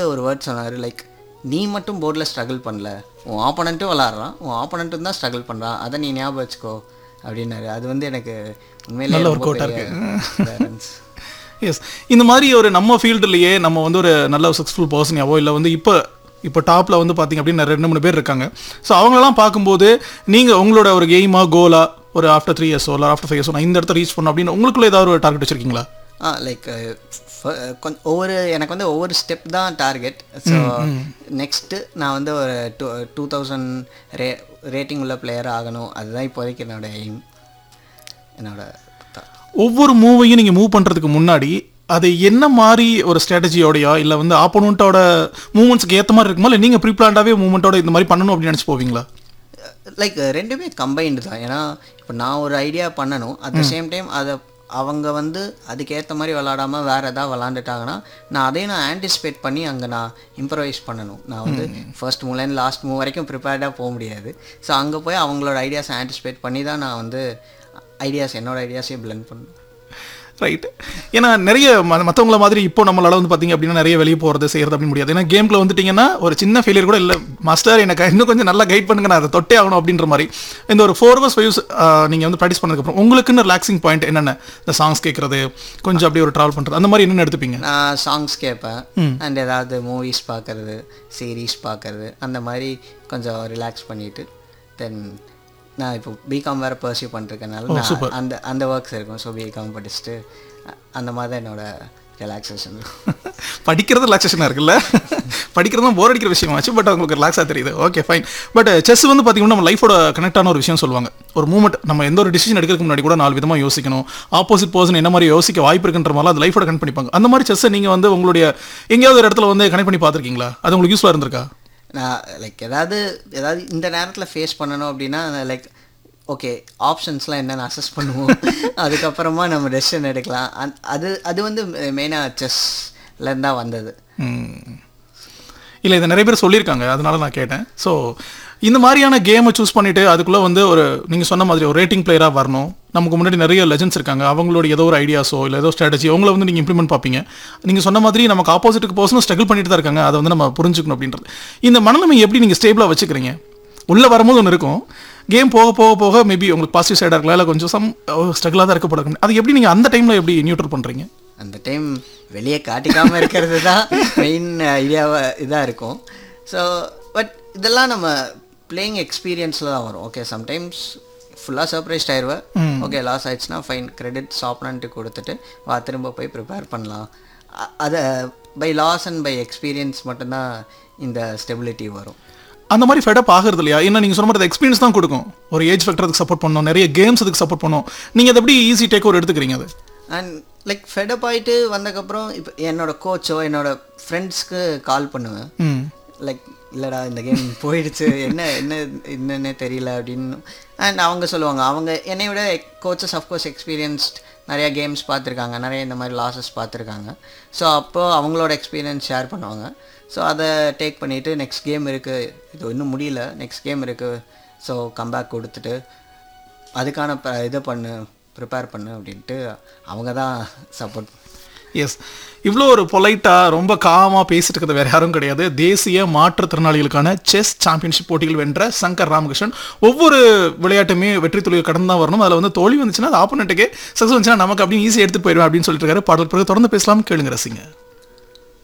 ஒரு வேர்ட் சொன்னார் லைக் நீ மட்டும் போர்டில் ஸ்ட்ரகிள் பண்ணல உன் ஆப்போனண்ட்டும் விளாட்றான் உன் ஆப்போனண்ட்டும் தான் ஸ்ட்ரகிள் பண்ணுறான் அதை நீ ஞாபகம் வச்சுக்கோ அப்படின்னாரு அது வந்து எனக்கு உண்மையிலே நல்ல ரொம்ப workout-ஆ பெரிய balance. எஸ் இந்த மாதிரி ஒரு நம்ம ஃபீல்டுலேயே நம்ம வந்து ஒரு நல்ல சக்ஸஸ்ஃபுல் பர்சனாவோ இல்லை வந்து இப்போ இப்போ டாப்பில் வந்து பார்த்தீங்க அப்படின்னா ரெண்டு மூணு பேர் இருக்காங்க ஸோ அவங்களெல்லாம் பார்க்கும்போது நீங்கள் உங்களோட ஒரு கெய்மா கோலா ஒரு ஆஃப்டர் த்ரீ இயர்ஸோ இல்லை ஆஃப்டர் ஃபைவ் இயர்ஸோ நான் இந்த இடத்த ரீச் பண்ணணும் அப்படின்னு உங்களுக்குள்ள ஏதாவது ஒரு டார்கெட் வச்சிருக்கீங்களா ஆ லைக் கொஞ்சம் ஒவ்வொரு எனக்கு வந்து ஒவ்வொரு ஸ்டெப் தான் டார்கெட் ஸோ நெக்ஸ்ட்டு நான் வந்து ஒரு டூ டூ தௌசண்ட் ரே ரேட்டிங் உள்ள பிளேயர் ஆகணும் அதுதான் இப்போதைக்கு என்னோட எய்ம் என்னோட thought. ஒவ்வொரு மூவையும் நீங்கள் மூவ் பண்ணுறதுக்கு முன்னாடி அது என்ன மாதிரி ஒரு ஸ்ட்ராட்டஜியோடயா இல்லை வந்து ஆப்போனண்ட்டோட மூவ்மெண்ட்ஸ்க்கு ஏற்ற மாதிரி இருக்குமா இல்லை நீங்கள் ப்ரீ பிளான்டாகவே மூவ்மெண்ட்டோட இந்த மாதிரி பண்ணணும் அப்படின்னு நினச்சி போவீங்களா லைக் ரெண்டுமே கம்பைன்டு தான் ஏன்னா இப்போ நான் ஒரு ஐடியா பண்ணணும் அட் த சேம் டைம் அதை அவங்க வந்து அதுக்கேற்ற மாதிரி விளாடாம வேறு எதாவது விளாண்டுட்டாங்கன்னா நான் அதையும் நான் ஆன்டிசிபேட் பண்ணி அங்கே நான் இம்ப்ரவைஸ் பண்ணணும் நான் வந்து ஃபர்ஸ்ட் மூவ்லேருந்து லாஸ்ட் மூவ் வரைக்கும் ப்ரிப்பேர்டாக போக முடியாது ஸோ அங்கே போய் அவங்களோட ஐடியாஸை ஆன்டிசிபேட் பண்ணி தான் நான் வந்து ஐடியாஸ் என்னோட ஐடியாஸையும் blend பண்ணணும் ரைட் ஏன்னா நிறைய ம- மத்தவங்கள மாதிரி இப்போ நம்மளால வந்து பார்த்தீங்க அப்படின்னா நிறைய வெளியே போகிறது செய்கிறது அப்படின்னு முடியாது ஏன்னா கேம்ல வந்துட்டீங்கன்னா ஒரு சின்ன ஃபெயிலியர் கூட இல்லை மாஸ்டர் எனக்கு இன்னும் கொஞ்சம் நல்லா கைட் பண்ணுங்க நான் அதை தொட்டே ஆகணும் அப்படின்ற மாதிரி இந்த ஒரு ஃபோர் ஹவர்ஸ் ஃபைவ்ஸ் நீங்கள் வந்து ப்ராக்டிஸ் பண்ணதுக்கப்புறம் உங்களுக்குன்னு ரிலாக்ஸிங் பாயிண்ட் என்னென்ன இந்த சாங்ஸ் கேட்குறது கொஞ்சம் அப்படியே ஒரு ட்ராவல் பண்ணுறது அந்த மாதிரி என்னென்ன எடுத்துப்பீங்க நான் சாங்ஸ் கேட்பேன் அண்ட் ஏதாவது மூவிஸ் பார்க்கறது சீரீஸ் பார்க்கறது அந்த மாதிரி கொஞ்சம் ரிலாக்ஸ் பண்ணிட்டு தென் நான் இப்போ பிகாம் வேறு பர்சியூ பண்ணிருக்கனால நான் அந்த அந்த ஒர்க்ஸ் இருக்கும் ஸோ பிகாம் படிச்சுட்டு அ- அந்த மாதிரி தான் என்னோட ரிலாக்ஸேஷன் படிக்கிறது ரிலாக்ஸேஷனாக இருக்குல்ல படிக்கிறது தான் போர் அடிக்கிற விஷயமாச்சு பட் உங்களுக்கு ரிலாக்ஸாக தெரியுது ஓகே ஃபைன் பட் செஸ் வந்து பார்த்தீங்கன்னா நம்ம லைஃபோட கனெக்டான ஒரு விஷயம் சொல்லுவாங்க ஒரு மூமெண்ட் நம்ம எந்த ஒரு டிசிஷன் எடுக்கிறதுக்கு முன்னாடி கூட நாலு விதமாக யோசிக்கணும் ஆப்போசிட் பர்சன் என்ன மாதிரி யோசிக்க வாய்ப்பு இருக்குன்ற மாதிரி அது லைஃபோட கனெக்ட் பண்ணிப்பாங்க அந்த மாதிரி செஸ்ஸை நீங்கள் வந்து உங்களுடைய எங்கேயாவது ஒரு இடத்துல வந்து கனெக்ட் பண்ணி பார்த்துருக்கீங்களா அது உங்களுக்கு யூஸ்ஃபுல்லாக இருந்திருக்கா நான் லைக் ஏதாவது ஏதாவது இந்த நேரத்தில் ஃபேஸ் பண்ணணும் அப்படின்னா லைக் ஓகே ஆப்ஷன்ஸ்லாம் என்னென்னு அசஸ் பண்ணுவோம் அதுக்கப்புறமா நம்ம டெசிஷன் எடுக்கலாம் அந் அது அது வந்து மெயினாக செஸ்லேருந்து தான் வந்தது இல்லை இதை நிறைய பேர் சொல்லியிருக்காங்க அதனால நான் கேட்டேன் ஸோ இந்த மாதிரியான கேமை சூஸ் பண்ணிட்டு அதுக்குள்ளே வந்து ஒரு நீங்கள் சொன்ன மாதிரி ஒரு ரேட்டிங் பிளேயராக வரணும் நமக்கு முன்னாடி நிறைய லெஜன்ஸ் இருக்காங்க அவங்களோட ஏதோ ஒரு ஐடியாஸோ இல்லை ஏதோ ஸ்ட்ராட்டஜி அவங்கள வந்து நீங்கள் இம்ப்ளிமெண்ட் பார்ப்பீங்க நீங்கள் சொன்ன மாதிரி நமக்கு ஆப்போசிட்டுக்கு பர்சனும் ஸ்ட்ரகிள் பண்ணிட்டு தான் இருக்காங்க அதை வந்து நம்ம புரிஞ்சுக்கணும் அப்படின்றது இந்த மனநிலைமை எப்படி நீங்கள் ஸ்டேபிளாக வச்சுக்கிறீங்க உள்ளே வரும்போது ஒன்று இருக்கும் கேம் போக போக போக மேபி உங்களுக்கு பாசிட்டிவ் சைடாக இருக்கலாம் இல்லை கொஞ்சம் சம் ஸ்ட்ரகிளாக தான் இருக்கப்படும் அது எப்படி நீங்கள் அந்த டைமில் எப்படி நியூட்ரல் பண்ணுறீங்க அந்த டைம் வெளியே காட்டிக்காமல் இருக்கிறது தான் மெயின் ஐடியாவாக இதாக இருக்கும் ஸோ பட் இதெல்லாம் நம்ம பிளேயிங் எக்ஸ்பீரியன்ஸில் தான் வரும் ஓகே சம்டைம்ஸ் ஃபுல்லாக சர்ப்ரைஸ்ட் ஆயிடுவேன் ஓகே லாஸ் ஆயிடுச்சுன்னா ஃபைன் கிரெடிட் சாப்பிடான்ட்டு கொடுத்துட்டு வா திரும்ப போய் ப்ரிப்பேர் பண்ணலாம் அ- அதை by loss and by experience மட்டும்தான் இந்த ஸ்டெபிலிட்டி வரும் அந்த மாதிரி ஃபெடப் ஆகுறது இல்லையா ஏன்னா நீங்கள் சொன்ன மாதிரி எக்ஸ்பீரியன்ஸ் தான் கொடுக்கும் ஒரு ஏஜ் ஃபேக்டருக்கு சப்போர்ட் பண்ணணும் நிறைய கேம்ஸ் அதுக்கு சப்போர்ட் பண்ணணும் நீங்கள் அதை எப்படி ஈஸி டேக் ஓவர் எடுத்துக்கிறீங்க அது அண்ட் லைக் ஃபெடப் ஆயிட்டு வந்ததுக்கப்புறம் இப்போ என்னோட கோச்சோ என்னோட ஃப்ரெண்ட்ஸ்க்கு கால் பண்ணுவேன் ம் லைக் இல்லைடா இந்த கேம் போயிடுச்சு என்ன என்ன என்னன்னே தெரியல அப்படின்னு அண்ட் அவங்க சொல்லுவாங்க அவங்க என்னை விட கோச்சஸ் அஃப்கோர்ஸ் எக்ஸ்பீரியன்ஸ்ட் நிறைய கேம்ஸ் பார்த்துருக்காங்க நிறைய இந்த மாதிரி லாஸஸ் பார்த்துருக்காங்க ஸோ அப்போ அவங்களோட எக்ஸ்பீரியன்ஸ் ஷேர் பண்ணுவாங்க ஸோ அதை டேக் பண்ணிவிட்டு நெக்ஸ்ட் கேம் இருக்குது இது இன்னும் முடியல நெக்ஸ்ட் கேம் இருக்குது ஸோ கம்பேக் கொடுத்துட்டு அதுக்கான ப இதை பண்ணு ப்ரிப்பேர் பண்ணு அப்படின்ட்டு அவங்க தான் சப்போர்ட் எஸ் இவ்வளோ ஒரு பொலைட்டாக ரொம்ப காமாக பேசிட்டு இருக்கிறது வேற யாரும் கிடையாது தேசிய மாற்றுத்திறனாளிகளுக்கான செஸ் சாம்பியன்ஷிப் போட்டிகள் வென்ற சங்கர் ராமகிருஷ்ணன் ஒவ்வொரு விளையாட்டுமே வெற்றி தொழில் கடந்து தான் வரணும் அதில் வந்து தோல்வி வந்துச்சுன்னா அது ஆப்போனண்ட்டுக்கே சக்ஸஸ் வந்துச்சுன்னா நமக்கு அப்படின்னு ஈஸியாக எடுத்துட்டு போயிடுவேன் அப்படின்னு சொல்லிட்டு இருக்காரு பாடல் பிறகு தொடர்ந்து பேசலாம் கேளுங்க ரசிங்க